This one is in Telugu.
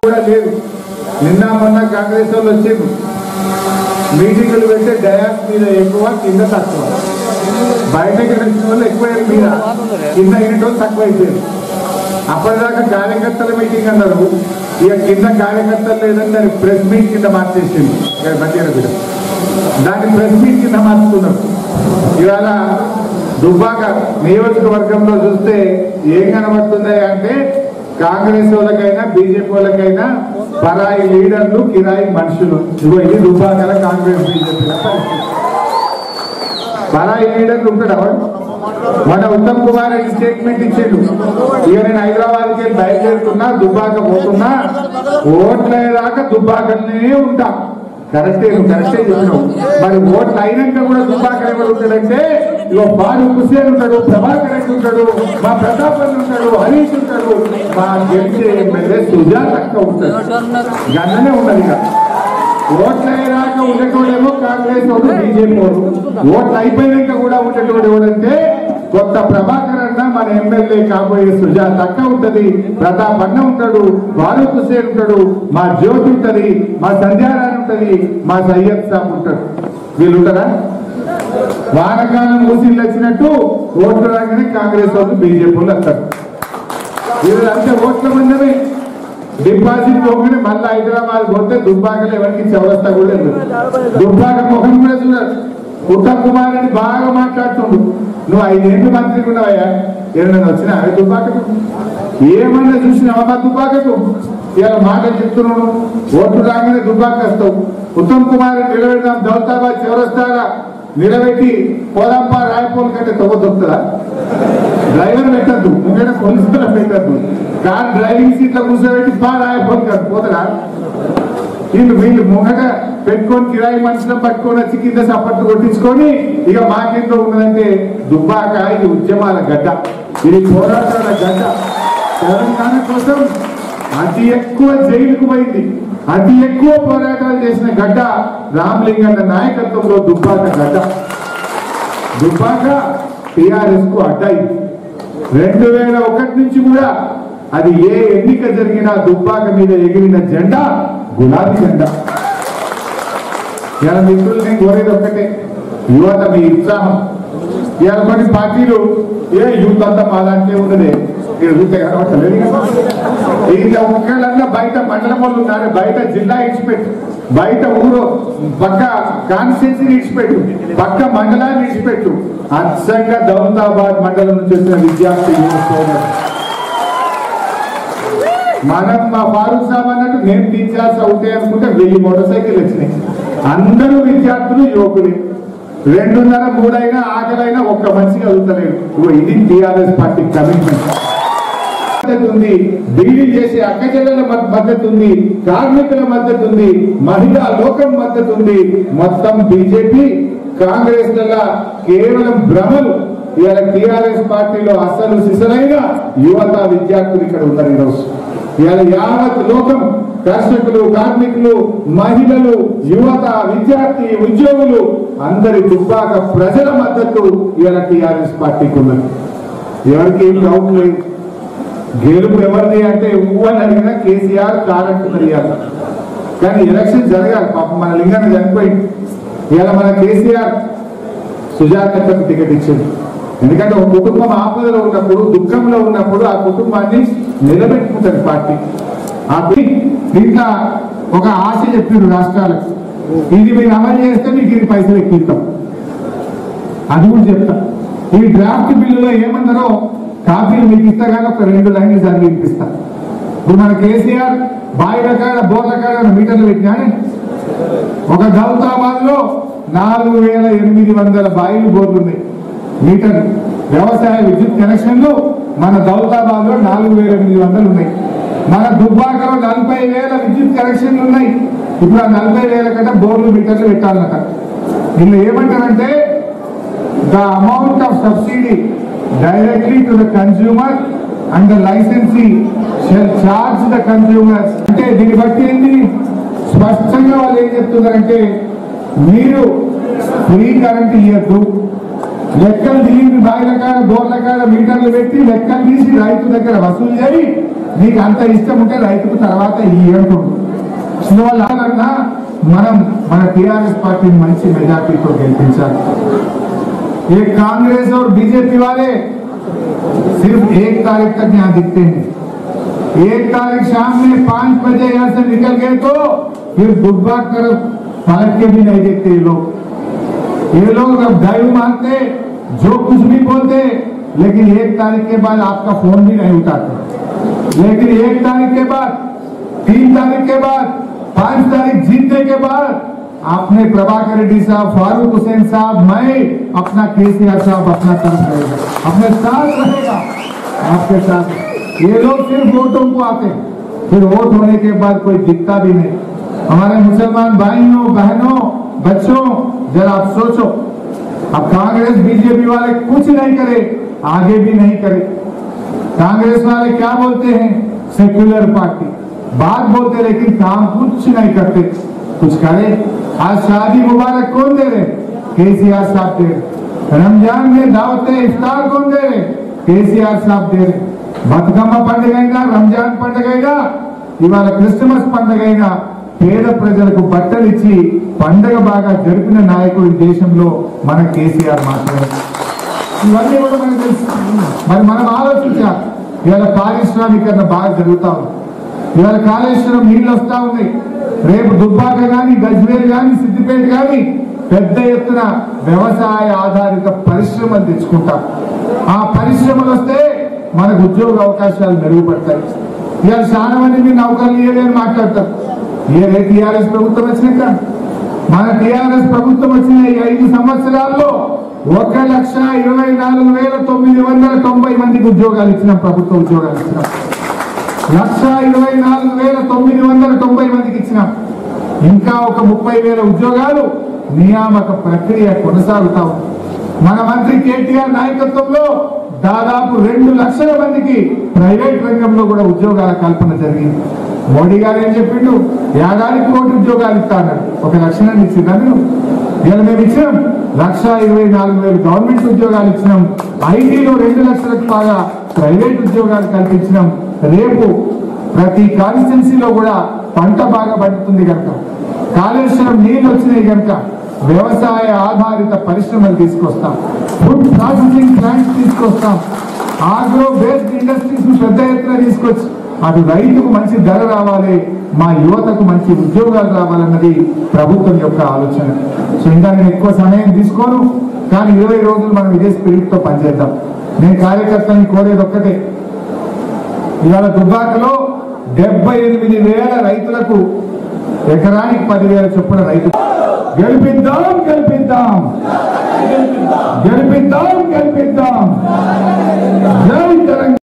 కూడా లేదు నిన్న మొన్న కాంగ్రెస్ వాళ్ళు వచ్చిండ్రు మీటింగులు పెడితే డయాస్ మీద ఎక్కువ కింద తక్కువ బయటకి వచ్చిన వాళ్ళు ఎక్కువ మీద కింద అయిన వాళ్ళు తక్కువ అయిపోయారు అప్పటిదాకా కార్యకర్తల మీటింగ్ అన్నారు ఇక కింద కార్యకర్తలు లేదని దాన్ని ప్రెస్ మీట్ కింద మార్చేసింది ఇక్కడ మధ్యాహ్నం కూడా దాన్ని ప్రెస్ మీట్ కింద మార్చుకున్నారు ఇవాళ దుబ్బాక నియోజకవర్గంలో చూస్తే ఏం కనబడుతుంది అంటే కాంగ్రెస్ వాళ్ళకైనా బీజేపీ వాళ్ళకైనా పరాయి లీడర్లు కిరాయి మనుషులు ఇదిగో ఇది దుబ్బాకల కాంగ్రెస్ బీజేపీ పరాయి లీడర్లు ఉంటాడు అవడు మన ఉత్తమ్ కుమార్ రెడ్డి స్టేట్మెంట్ ఇచ్చిండు ఇక నేను హైదరాబాద్ కి బయలుదేరుతున్నా దుబ్బాక పోతున్నా ఓట్లయ్యేదాకా దుబ్బాకనే ఉంటా కరెక్టే నువ్వు కరెక్టే చెప్పినావు మరి ఓట్లు అయినాక కూడా దుబ్బాక ఎవరు ఉంటాడంటే ఇగో బాలు హుసేన్ ఉంటాడు ప్రభాకర్ రెడ్డి ఉంటాడు మా ప్రతాప్ రెడ్డి ఉంటాడు హరీష్ ఉంటాడు మా గెలిచే ఎమ్మెల్యే సుజాత అక్క ఉంటాడు గన్ననే ఉన్నది ఇక ఓట్లు అయ్యేదాకా ఉండేటోడేమో కాంగ్రెస్ వాడు బీజేపీ వాడు ఓట్లు అయిపోయినాక కూడా ఉండేటోడు ఎవడంటే కొత్త ప్రభాకర్ అన్న మన ఎమ్మెల్యే కాబోయే సుజాత అక్క ఉంటది ప్రతాప్ అన్న ఉంటాడు ఫారూక్ హుసేన్ ఉంటాడు మా జ్యోతి ఉంటది మా సంధ్యారాయణ ఉంటది మా సయ్యద్ సాబ్ ఉంటాడు వీళ్ళు ఉంటారా వానకాలం మూసీళ్ళు వచ్చినట్టు ఓట్లు రాగానే కాంగ్రెస్ వాళ్ళు బీజేపీ వాళ్ళు వస్తారు వీళ్ళంతా ఓట్ల మందమే డిపాజిట్ పోగానే మళ్ళీ హైదరాబాద్ పోతే దుబ్బాకలో ఎవరికి చౌరస్తా కూడా లేదు దుబ్బాక ముఖం కూడా చూడాలి ఉత్తమ్ కుమార్ రెడ్డి బాగా మాట్లాడుతుండు నువ్వు ఐదేళ్ళు మంత్రి ఉన్నావయ్యా ఏమన్నా వచ్చినా అవి దుబ్బాకకు ఏమన్నా చూసినావా మా దుబ్బాకకు ఇలా మాటలు చెప్తున్నాను ఓట్లు రాగానే దుబ్బాక వస్తావు ఉత్తమ్ కుమార్ రెడ్డి నిలబెడదాం దౌతాబాద్ చౌరస్తాగా నిలబెట్టి పోదాంపా రాయపోల్ కంటే తొవ్వ దొరుకుతుందా డ్రైవర్ పెట్టద్దు ముంగట పోలీసులు పెట్టద్దు కార్ డ్రైవింగ్ సీట్ లో కూర్చోబెట్టి బా రాయపోయి కాదు పోతరా వీళ్ళు వీళ్ళు ముంగట పెట్టుకొని కిరాయి మనుషులను పట్టుకొని వచ్చి కింద సపట్టు కొట్టించుకొని ఇక మాకెంతో ఉన్నదంటే దుబ్బాక ఇది ఉద్యమాల గడ్డ ఇది పోరాటాల గడ్డ తెలంగాణ కోసం అతి ఎక్కువ జైలుకు పోయింది అతి ఎక్కువ పోరాటాలు చేసిన గడ్డ రామలింగన్న నాయకత్వంలో దుబ్బాక గడ్డ దుబ్బాక టిఆర్ఎస్ కు అడ్డాయి రెండు వేల ఒకటి నుంచి కూడా అది ఏ ఎన్నిక జరిగినా దుబ్బాక మీద ఎగిరిన జెండా గులాబీ జెండా ఇలా మిత్రులు నేను కోరేది ఒక్కటే యువత మీ ఉత్సాహం ఇవాళ కొన్ని పార్టీలు ఏ యూత్ అంతా మా దాంట్లో ఉన్నదే మీరు చూస్తే కనబడతలేదు ఇంకా ఒక్కళ్ళన్నా బయట మండలం వాళ్ళు ఉన్నారు బయట జిల్లా ఇచ్చిపెట్టు బయట ఊరు పక్క కాన్స్టిట్యూన్సీ ఇచ్చిపెట్టు పక్క మండలాన్ని ఇచ్చిపెట్టు అచ్చంగా దౌలతాబాద్ మండలం నుంచి వచ్చిన విద్యార్థి యువ సోదరులు. మనం మా ఫారూక్ సాబ్ అన్నట్టు నేను టీచర్స్ అవుతాయి అనుకుంటే వెయ్యి మోటార్ సైకిల్ వచ్చినాయి అందరూ విద్యార్థులు యువకులే రెండున్నర మూడైనా ఆకలైనా ఒక్క మనిషి చదువుతలేడు ఇగో ఇది టిఆర్ఎస్ పార్టీ కమిట్మెంట్ మద్దతు ఉంది బీడీ చేసే అక్క చెల్లెల మద్- మద్దతు ఉంది కార్మికుల మద్దతు ఉంది మహిళా లోకం మద్దతు ఉంది మొత్తం బీజేపీ కాంగ్రెస్ లలో కేవలం భ్రమలు ఇవాళ టిఆర్ఎస్ పార్టీలో అసలు సిసలైన యువత విద్యార్థులు ఇక్కడ ఉన్నారు ఈరోజు ఇవాళ యావత్ లోకం కర్షకులు కార్మికులు మహిళలు యువత విద్యార్థి ఉద్యోగులు అందరి దుబ్బాక ప్రజల మద్దతు ఇవాళ టిఆర్ఎస్ పార్టీకి ఉన్నది ఎవరికి ఏం డౌట్ లేదు గెలుపు ఎవరిది అంటే ఊహని అడిగినా కేసీఆర్ కారంటున్నది ఇవాళ కానీ ఎలక్షన్ జరగాలి పాపం మన లింగన్న చనిపోయింది ఇవాళ మన కేసీఆర్ సుజాతకు టికెట్ ఇచ్చింది ఎందుకంటే ఒక కుటుంబం ఆపదలో ఉన్నప్పుడు దుఃఖంలో ఉన్నప్పుడు ఆ కుటుంబాన్ని నిలబెట్టుకుంటుంది పార్టీ ఆ బి- దీంట్లో ఒక ఆశ చెప్పిండ్రు రాష్ట్రాలకు ఇది మీరు అమలు చేస్తే మీకు ఇది పైసలు ఎక్కిస్తాం అది కూడా చెప్తా ఈ డ్రాఫ్ట్ బిల్లులో ఏమన్నారో కాపీలు మీకు ఇస్తగానే ఒక రెండు లైన్లు చదివి వినిపిస్తా ఇప్పుడు మన కేసీఆర్ బాయిల కాడ బోర్ల కాడ మీటర్లు పెట్టినాడే ఒక దౌతాబాద్ లో నాలుగు వేల ఎనిమిది వందల బాయిలు బోర్లు ఉన్నాయి మీటర్లు వ్యవసాయ విద్యుత్ కనెక్షన్లు మన దౌతాబాద్ లో నాలుగు వేల ఎనిమిది వందలు ఉన్నాయి మన దుబ్బాకలో నలభై వేల విద్యుత్ కనెక్షన్లు ఉన్నాయి ఇప్పుడు ఆ నలభై వేల కంటే బోర్లు మీటర్లు పెట్టాలన్నట వీళ్ళు ఏమంటారంటే the amount of subsidy directly to the consumer and the licensee shall charge the consumers అంటే దీన్ని బట్టి ఏంది స్పష్టంగా వాళ్ళు ఏం చెప్తున్నారంటే మీరు ఫ్రీ కరెంట్ ఇవ్వద్దు లెక్కలు తీయండి బాయిల కాడ బోర్ల కాడ మీటర్లు పెట్టి లెక్కలు తీసి రైతు దగ్గర వసూలు చేయి నీకు అంత ఇష్టం ఉంటే రైతుకు తర్వాత ఈ ఏడుకుంటు అందువల్ల మనం మన టిఆర్ఎస్ పార్టీని మంచి మెజార్టీతో గెలిపించాలి ये कांग्रेस और बीजेपी वाले सिर्फ एक तारीख तक यहाँ दिखते हैं एक तारीख शाम में पांच बजे यहाँ से निकल गए तो फिर बुधवार तरफ पलट के भी नहीं देखते ये लोग ये लोग अब गायु मानते जो कुछ भी बोलते लेकिन एक तारीख के बाद आपका फोन भी नहीं उठाते लेकिन एक तारीख के बाद तीन तारीख के बाद पांच तारीख जीतने के बाद आपने प्रभाकर रेड्डी साहब फारूक हुसैन साहब मैं अपना केसीआर साहब अपना तरफ रहेगा अपने साथ रहेगा आपके साथ ये लोग सिर्फ वोटों को आते हैं फिर वोट होने के बाद कोई दिखता भी नहीं हमारे मुसलमान भाइयों बहनों बच्चों जरा आप सोचो अब कांग्रेस बीजेपी वाले कुछ नहीं करे आगे भी नहीं करे कांग्रेस वाले क्या बोलते हैं सेक्युलर पार्टी बात बोलते लेकिन काम कुछ नहीं करते कुछ करे आज शादी मुबारक कौन दे रहे केसीआर साहब दे रहे रमजान में दावत इफ्तार कौन दे रहे కేసీఆర్ సాబ్ దే రहे బతుకమ్మ పండుగ అయినా రంజాన్ పండుగ అయినా ఇవాళ క్రిస్మస్ పండుగ అయినా పేద ప్రజలకు బట్టలు ఇచ్చి పండుగ బాగా జరిపిన నాయకుడు ఈ దేశంలో మన కేసీఆర్ మాత్రమే ఇవన్నీ కూడా మనకు తెలుసు మరి మనం ఆలోచించాలి ఇవాళ పారిశ్రామికరణ బాగా జరుగుతా ఉంది ఇవాళ కాళేశ్వరం నీళ్లు వస్తా ఉన్నాయి రేపు దుబ్బాక గాని గజ్వేల్ గాని సిద్దిపేట గాని పెద్ద ఎత్తున వ్యవసాయ ఆధారిత పరిశ్రమలు తెచ్చుకుంటాం ఆ పరిశ్రమలు వస్తే మనకు ఉద్యోగ అవకాశాలు మెరుగుపడతాయి ఇవాళ చాలా మంది మీరు నౌకర్లు ఇవ్వలేని మాట్లాడతారు ఏ టీఆర్ఎస్ ప్రభుత్వం వచ్చినాక మన టీఆర్ఎస్ ప్రభుత్వం వచ్చిన ఈ ఐదు సంవత్సరాల్లో ఒక లక్ష ఇరవై నాలుగు వేల తొమ్మిది వందల తొంభై మందికి ఉద్యోగాలు ఇచ్చినాం ప్రభుత్వ ఉద్యోగాలు ఇచ్చినాం లక్ష ఇరవై నాలుగు వేల తొమ్మిది వందల తొంభై మందికి ఇచ్చినాం ఇంకా ఒక ముప్పై వేల ఉద్యోగాలు నియామక ప్రక్రియ కొనసాగుతా ఉంది మన మంత్రి కేటీఆర్ నాయకత్వంలో దాదాపు రెండు లక్షల మందికి ప్రైవేట్ రంగంలో కూడా ఉద్యోగాల కల్పన జరిగింది మోడీ గారు ఏం చెప్పిండు ఏడాదికి కోటి ఉద్యోగాలు ఇస్తాడు ఒక లక్షణాన్ని ఇచ్చిందా మీరు ఇవాళ మేము ఇచ్చినాం లక్ష ఇరవై నాలుగు వేలు గవర్నమెంట్ ఉద్యోగాలు ఇచ్చినాం ఐటీలో రెండు లక్షలకు బాగా ప్రైవేట్ ఉద్యోగాలు కల్పించినాం రేపు ప్రతి కాన్స్టిట్యున్సీలో కూడా పంట బాగా పండుతుంది కనుక కాళేశ్వరం నీళ్ళు వచ్చినాయి కనుక వ్యవసాయ ఆధారిత పరిశ్రమలు తీసుకొస్తాం ఫుడ్ ప్రాసెసింగ్ ప్లాంట్స్ తీసుకొస్తాం ఆగ్రో బేస్డ్ ఇండస్ట్రీస్ పెద్ద ఎత్తున తీసుకొచ్చి అటు రైతుకు మంచి ధర రావాలి మా యువతకు మంచి ఉద్యోగాలు రావాలన్నది ప్రభుత్వం యొక్క ఆలోచన సో ఇంకా నేను ఎక్కువ సమయం తీసుకోను కానీ ఇరవై రోజులు మనం ఇదే స్పిరిట్ తో పనిచేద్దాం నేను కార్యకర్తని కోరేది ఒక్కటే ఇవాళ దుబ్బాకలో డెబ్బై ఎనిమిది వేల రైతులకు ఎకరానికి పదివేల చొప్పున రైతు గెలిపిద్దాం గెలిపిద్దాం గెలిపిద్దాం గెలిపిద్దాం జై తెలంగాణ